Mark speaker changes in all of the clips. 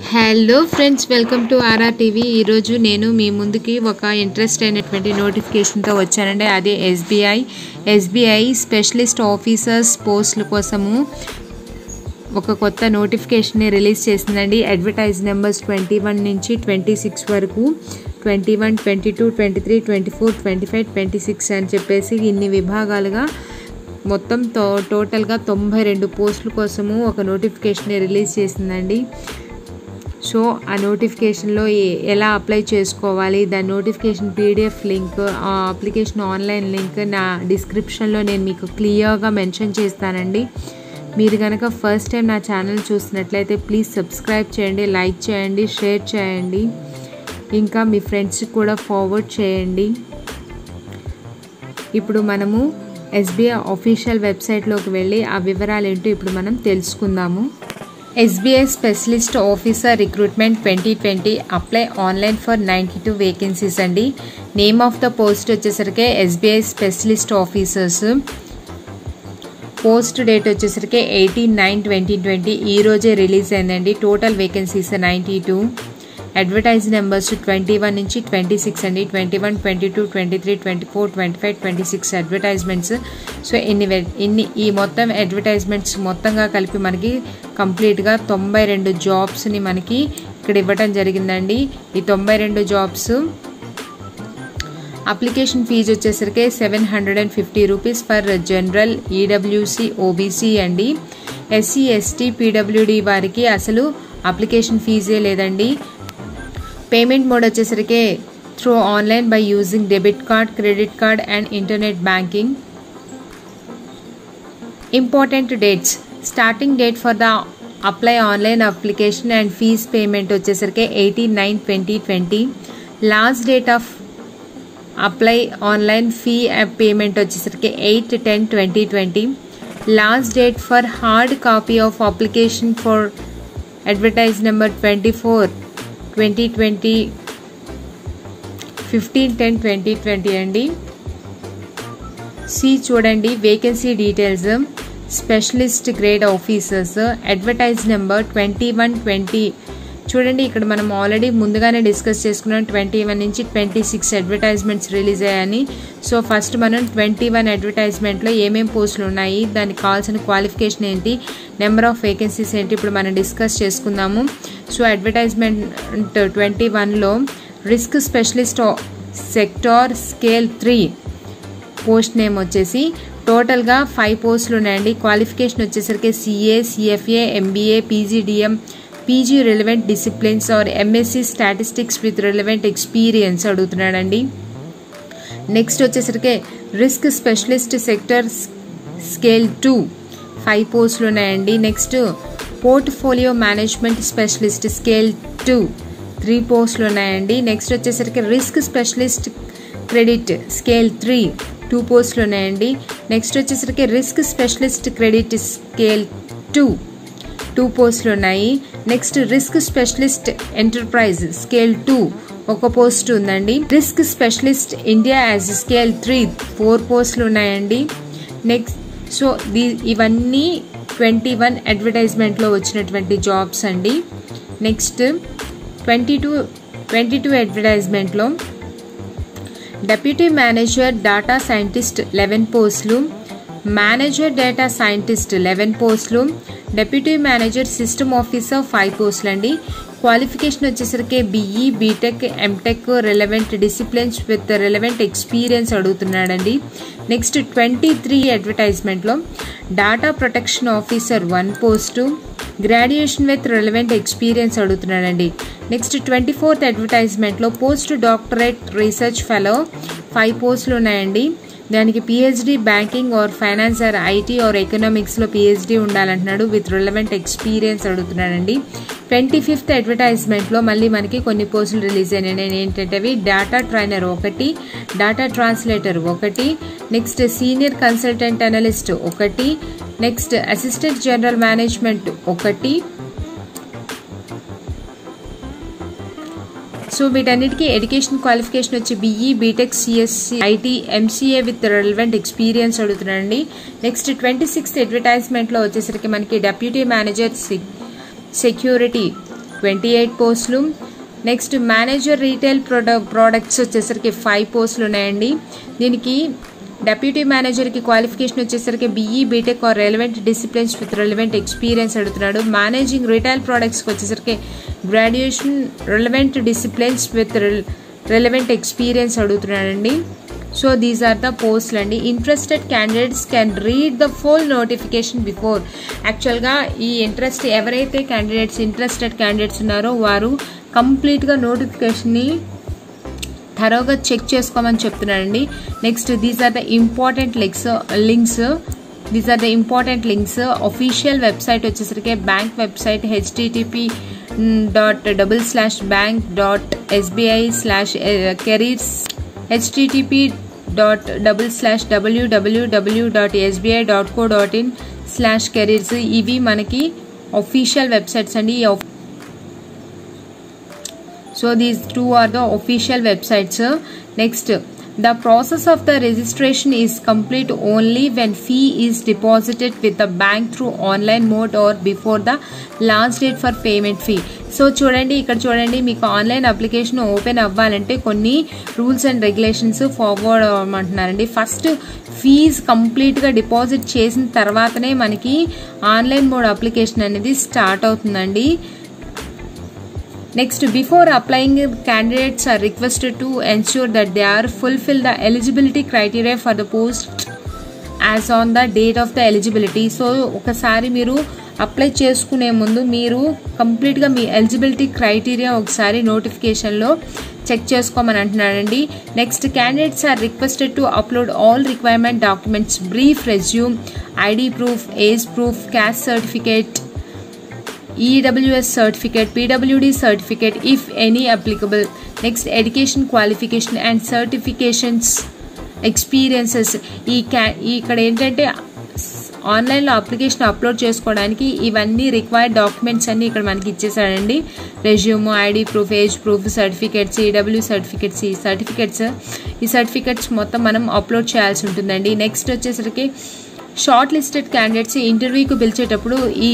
Speaker 1: Hello friends welcome to RR TV ఈరోజు నేను మీ ముందుకి ఒక ఇంట్రెస్ట్ అయినటువంటి నోటిఫికేషన్తో వచ్చానండి అదే ఎస్బీఐ ఎస్బీఐ స్పెషలిస్ట్ ఆఫీసర్స్ పోస్టుల కోసము ఒక కొత్త నోటిఫికేషన్ని రిలీజ్ చేసిందండి అడ్వర్టైజ్ నెంబర్స్ ట్వంటీ వన్ నుంచి ట్వంటీ సిక్స్ వరకు twenty one twenty two twenty three twenty four twenty five twenty six అని చెప్పేసి ఇన్ని విభాగాలుగా మొత్తం టో టోటల్గా తొంభై రెండు పోస్టుల కోసము ఒక నోటిఫికేషన్ని రిలీజ్ చేసిందండి సో ఆ నోటిఫికేషన్లో ఏ- ఎలా అప్లై చేసుకోవాలి దాని నోటిఫికేషన్ పీడిఎఫ్ లింక్ ఆ అప్లికేషన్ ఆన్లైన్ లింక్ నా డిస్క్రిప్షన్లో నేను మీకు క్లియర్గా మెన్షన్ చేస్తానండి మీరు కనుక ఫస్ట్ టైం నా ఛానల్ చూసినట్లయితే ప్లీజ్ సబ్స్క్రైబ్ చేయండి లైక్ చేయండి షేర్ చేయండి ఇంకా మీ ఫ్రెండ్స్కి కూడా ఫార్వర్డ్ చేయండి ఇప్పుడు మనము ఎస్బీఐ అఫీషియల్ వెబ్సైట్లోకి వెళ్ళి ఆ వివరాలు ఏంటో ఇప్పుడు మనం తెలుసుకుందాము SBI specialist officer recruitment twenty twenty apply online for ninety two vacancies అండి నేమ్ ఆఫ్ ద పోస్ట్ వచ్చేసరికి SBI specialist officers post date వచ్చేసరికి ఎయిటీన్ నైన్ ట్వంటీ ట్వంటీ ఈ రోజే రిలీజ్ అయిందండి total vacancies ninety two advertise numbers twenty one నుంచి twenty six అండి twenty one twenty two twenty three twenty four twenty five twenty six advertisements so ఇన్ని వె- ఇన్ని ఈ మొత్తం అడ్వర్టైజ్మెంట్స్ మొత్తంగా కలిపి మనకి కంప్లీట్గా తొంభై రెండు జాబ్స్ని మనకి ఇక్కడ ఇవ్వటం జరిగిందండి ఈ తొంభై రెండు జాబ్స్ అప్లికేషన్ ఫీజు వచ్చేసరికి seven hundred and fifty rupees for general EWS OBC అండి ఎస్సీ ఎస్టీ పీడబ్ల్యూడి వారికి అసలు అప్లికేషన్ ఫీజే లేదండి పేమెంట్ మోడ్ వచ్చేసరికి through online by using debit card credit card and internet banking important dates starting date for the apply online application and fee payment వచ్చేసరికి eighteen nine twenty twenty last date of apply online fee payment వచ్చేసరికి eight ten twenty twenty last date for hard copy of application for advertise number twenty four twenty twenty fifteen ten twenty twenty అండి సి చూడండి vacancy details specialist grade officers advertise number twenty one twenty చూడండి ఇక్కడ మనం already ముందుగానే discuss చేసుకున్నాం twenty one నుంచి twenty six advertisements release అయ్యాయని సో ఫస్ట్ మనం ట్వంటీ వన్ అడ్వర్టైజ్మెంట్లో ఏమేం పోస్టులు ఉన్నాయి దానికి కావాల్సిన క్వాలిఫికేషన్ ఏంటి నెంబర్ ఆఫ్ వేకెన్సీస్ ఏంటి ఇప్పుడు మనం డిస్కస్ చేసుకుందాము సో అడ్వర్టైజ్మెంట్ ట్వంటీ వన్లో risk specialist sector scale three post name వచ్చేసి టోటల్గా ఫైవ్ పోస్టులు ఉన్నాయండి క్వాలిఫికేషన్ వచ్చేసరికి CA CFA MBA PGDM PG relevant disciplines or MSc statistics with relevant experience అడుగుతున్నాడండి నెక్స్ట్ వచ్చేసరికి risk specialist sector scale two five పోస్టులు ఉన్నాయండి next portfolio management specialist scale two three పోస్టులు ఉన్నాయండి నెక్స్ట్ వచ్చేసరికి risk specialist credit scale three two పోస్టులు ఉన్నాయండి next వచ్చేసరికి risk specialist credit scale two two పోస్టులు ఉన్నాయి next risk specialist enterprise scale two ఒక పోస్ట్ ఉందండి risk specialist India as scale three four పోస్టులు ఉన్నాయండి నెక్స్ట్ సో దీ ఇవన్నీ ట్వంటీ వన్ అడ్వర్టైజ్మెంట్లో వచ్చినటువంటి జాబ్స్ అండి next twenty two twenty two అడ్వర్టైజ్మెంట్లో deputy manager data scientist eleven పోస్టులు మేనేజర్ డేటా సైంటిస్ట్ లెవెన్ పోస్టులు deputy manager system officer five పోస్టులు అండి క్వాలిఫికేషన్ వచ్చేసరికి BE BTech MTech relevant disciplines with relevant experience అడుగుతున్నాడండి next twenty three అడ్వర్టైజ్మెంట్లో data protection officer one post graduation with relevant experience అడుగుతున్నాడండి next twenty fourth అడ్వర్టైజ్మెంట్లో post doctorate research fellow five పోస్టులు ఉన్నాయండి దానికి PhD banking or finance or IT or ఎకనామిక్స్లో PhD ఉండాలంటున్నాడు with relevant experience అడుగుతున్నాడండి twenty fifth అడ్వర్టైజ్మెంట్లో మళ్ళీ మనకి కొన్ని పోస్టులు రిలీజ్ అయినాయి ఏంటంటే అవి డేటా ట్రైనర్ ఒకటి డేటా ట్రాన్స్లేటర్ ఒకటి నెక్స్ట్ సీనియర్ కన్సల్టెంట్ అనలిస్ట్ ఒకటి నెక్స్ట్ అసిస్టెంట్ జనరల్ మేనేజ్మెంట్ ఒకటి సో వీటన్నిటికీ ఎడ్యుకేషన్ క్వాలిఫికేషన్ వచ్చి BE BTech CSC IT MCA with relevant experience అడుగుతున్నారండి నెక్స్ట్ ట్వంటీ సిక్స్త్ అడ్వర్టైజ్మెంట్లో వచ్చేసరికి మనకి deputy manager security twenty eight పోస్టులు next manager retail product products వచ్చేసరికి ఫైవ్ పోస్టులు ఉన్నాయండి దీనికి డెప్యూటీ మేనేజర్కి క్వాలిఫికేషన్ వచ్చేసరికి BE BTech or relevant disciplines with relevant experience అడుగుతున్నాడు మేనేజింగ్ రిటైల్ ప్రోడక్ట్స్కి వచ్చేసరికి graduation relevant disciplines with relevant experience అడుగుతున్నాడండి సో దీస్ ఆర్ ద పోస్ట్లు అండి interested candidates can read the full notification before యాక్చువల్గా ఈ ఇంట్రెస్ట్ ఎవరైతే క్యాండిడేట్స్ ఇంట్రెస్టెడ్ క్యాండిడేట్స్ ఉన్నారో వారు కంప్లీట్గా నోటిఫికేషన్ని థరోగా చెక్ చేసుకోమని చెప్తున్నానండి next these are the important links links these are the important links official website వచ్చేసరికి bank website HTTP dot double slash bank dot SBI slash careers HTTP dot double slash WWW dot SBI dot co dot in slash careers ఇవి మనకి official websites అండి ఈ so these two are the official websites next the process of the registration is complete only when fee is deposited with the bank through online mode or before the last date for payment fee so చూడండి ఇక్కడ చూడండి మీకు online application open అవ్వాలంటే కొన్ని rules and regulations forward అవ్వమంటున్నారండి first fee కంప్లీట్గా deposit చేసిన తర్వాతనే మనకి ఆన్లైన్ మోడ్ అప్లికేషన్ అనేది స్టార్ట్ అవుతుందండి Next, before applying, candidates are requested to ensure that they are fulfill the eligibility criteria for the post as on the date of the eligibility. So ఒకసారి మీరు apply చేసుకునే ముందు మీరు కంప్లీట్గా మీ eligibility criteria ఒకసారి నోటిఫికేషన్లో చెక్ చేసుకోమని అంటున్నాడండి next candidates are requested to upload all requirement documents brief resume ID proof age proof caste certificate EWS certificate, PWD certificate if any applicable. Next, education qualification and certifications experiences ఈ క్యా ఇక్కడ ఏంటంటే ఆన్లైన్లో application upload చేసుకోవడానికి ఇవన్నీ required documents అన్నీ ఇక్కడ మనకి ఇచ్చేసాడండి resume ID proof age proof certificates EW certificates ఈ సర్టిఫికేట్స్ ఈ సర్టిఫికేట్స్ మొత్తం మనం అప్లోడ్ చేయాల్సి ఉంటుందండి నెక్స్ట్ వచ్చేసరికి షార్ట్ లిస్టెడ్ క్యాండిడేట్స్ ఇంటర్వ్యూకి పిలిచేటప్పుడు ఈ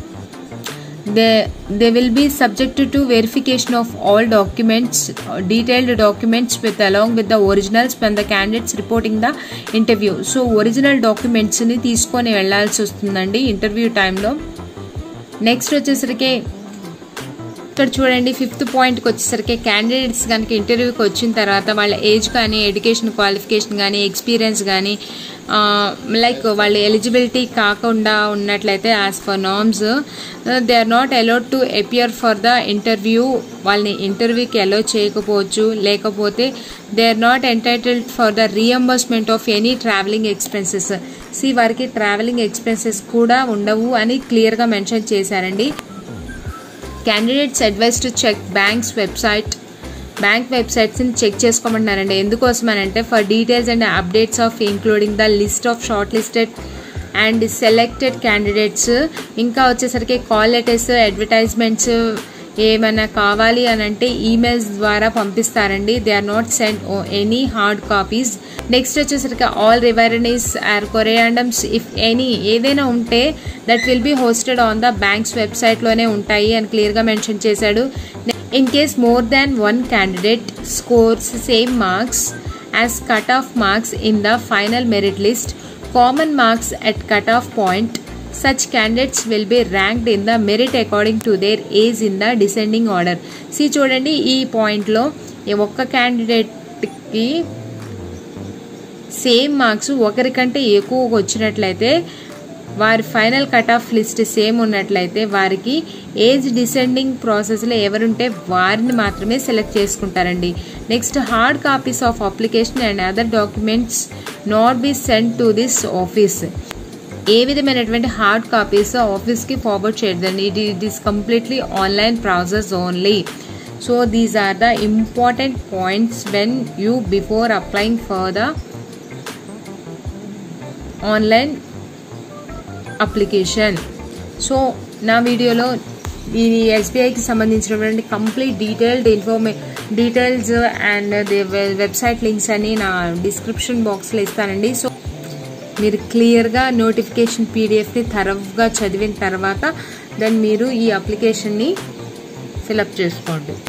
Speaker 1: they they will be subjected to verification of all documents detailed documents with along with the originals when the candidates reporting the interview so original డాక్యుమెంట్స్ని తీసుకొని వెళ్ళాల్సి వస్తుందండి ఇంటర్వ్యూ టైంలో నెక్స్ట్ వచ్చేసరికి ఇక్కడ చూడండి ఫిఫ్త్ పాయింట్కి వచ్చేసరికి క్యాండిడేట్స్ కనుక ఇంటర్వ్యూకి వచ్చిన తర్వాత వాళ్ళ ఏజ్ కానీ ఎడ్యుకేషన్ క్వాలిఫికేషన్ కానీ ఎక్స్పీరియన్స్ కానీ లైక్ వాళ్ళ ఎలిజిబిలిటీ కాకుండా ఉన్నట్లయితే as per norms they are not allowed to appear for the interview వాళ్ళని ఇంటర్వ్యూకి అలౌ చేయకపోవచ్చు లేకపోతే they are not entitled for the reimbursement of any travelling expenses సి వారికి ట్రావెలింగ్ ఎక్స్పెన్సెస్ కూడా ఉండవు అని క్లియర్గా మెన్షన్ చేశారండి candidates advise to check banks website bank వెబ్సైట్స్ని చెక్ చేసుకోమంటున్నారండి ఎందుకోసం అని అంటే for details and updates of including the list of short listed and selected candidates ఇంకా వచ్చేసరికి కాల్ లెటర్స్ అడ్వర్టైజ్మెంట్స్ ఏమైనా కావాలి అని అంటే ఈమెయిల్స్ ద్వారా పంపిస్తారండి they are not send any hard copies next వచ్చేసరికి all revisions or corrigendums if any ఏదైనా ఉంటే that will be hosted on the bank's వెబ్సైట్లోనే ఉంటాయి అని క్లియర్గా మెన్షన్ చేశాడు in case more than one candidate scores same marks as cut off marks in the final merit list common marks at cut off point such candidates will be ranked in the merit according to their age in the descending order సి చూడండి ఈ పాయింట్లో ఒక్క క్యాండిడేట్కి same marks ఒకరికంటే ఎక్కువ వచ్చినట్లయితే వారి final cut off list same ఉన్నట్లయితే వారికి ఏజ్ డిసెండింగ్ ప్రాసెస్లో ఎవరుంటే వారిని మాత్రమే సెలెక్ట్ చేసుకుంటారండి next hard copies of application and other documents not be send to this office ఏ విధమైనటువంటి హార్డ్ కాపీస్ ఆఫీస్కి ఫార్వర్డ్ చేయదండి it it is completely online process only so these are the important points when you before applying for the online application so నా వీడియోలో ఈ ఎస్బీఐకి సంబంధించినటువంటి complete detailed ఇన్ఫర్మే డీటెయిల్స్ అండ్ వెబ్సైట్ లింక్స్ అని నా డిస్క్రిప్షన్ బాక్స్లో ఇస్తానండి సో మీరు క్లియర్గా నోటిఫికేషన్ పీడిఎఫ్ని థరవ్గా చదివిన తర్వాత దెన్ మీరు ఈ అప్లికేషన్ని ఫిలప్ చేసుకోండి